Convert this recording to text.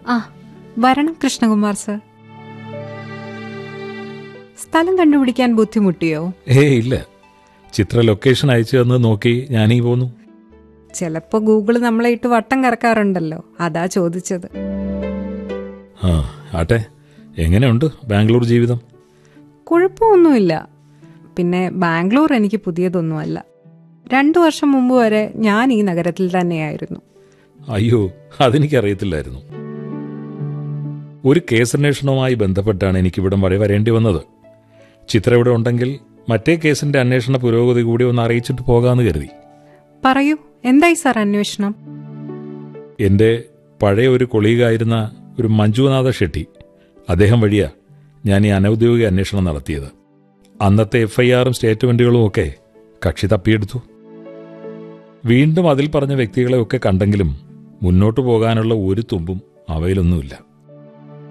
ആ വരണം കൃഷ്ണകുമാർ സർ സ്ഥലം കണ്ടുപിടിക്കാൻ ബുദ്ധിമുട്ടിയോ ഏ ഇല്ല ചിത്ര ലൊക്കേഷൻ അയച്ചു തന്ന് നോക്കി ഞാനീ പോന്നു ചിലപ്പോ ഗൂഗിള് നമ്മളെ ഇട്ട് വട്ടം കറക്കാറുണ്ടല്ലോ അതാ ചോദിച്ചത് ആ ആട്ടെ എങ്ങനെയുണ്ട് ബാംഗ്ലൂർ ജീവിതം കുഴപ്പമൊന്നുമില്ല പിന്നെ ബാംഗ്ലൂർ എനിക്ക് പുതിയതൊന്നുമല്ല രണ്ടു വർഷം മുമ്പ് വരെ ഞാൻ ഈ നഗരത്തിൽ തന്നെയായിരുന്നു അയ്യോ അതെനിക്കറിയത്തില്ലായിരുന്നു ഒരു കേസന്വേഷണവുമായി ബന്ധപ്പെട്ടാണ് എനിക്കിവിടം വരെ വരേണ്ടി വന്നത് ചിത്ര ഇവിടെ ഉണ്ടെങ്കിൽ മറ്റേ കേസിന്റെ അന്വേഷണ പുരോഗതി കൂടി ഒന്ന് അറിയിച്ചിട്ട് പോകാമെന്ന് കരുതി പറയൂ എന്തായി സാർ അന്വേഷണം എൻ്റെ പഴയ ഒരു കൊളീഗായിരുന്ന ഒരു മഞ്ജുനാഥ ഷെട്ടി അദ്ദേഹം വഴിയാ ഞാൻ ഈ അനൌദ്യോഗിക അന്വേഷണം നടത്തിയത് അന്നത്തെ എഫ് ഐ ആറും സ്റ്റേറ്റ്മെന്റുകളും ഒക്കെ കക്ഷി തപ്പിയെടുത്തു വീണ്ടും അതിൽ പറഞ്ഞ വ്യക്തികളെയൊക്കെ കണ്ടെങ്കിലും മുന്നോട്ടു പോകാനുള്ള ഒരു തുമ്പും അവയിലൊന്നുമില്ല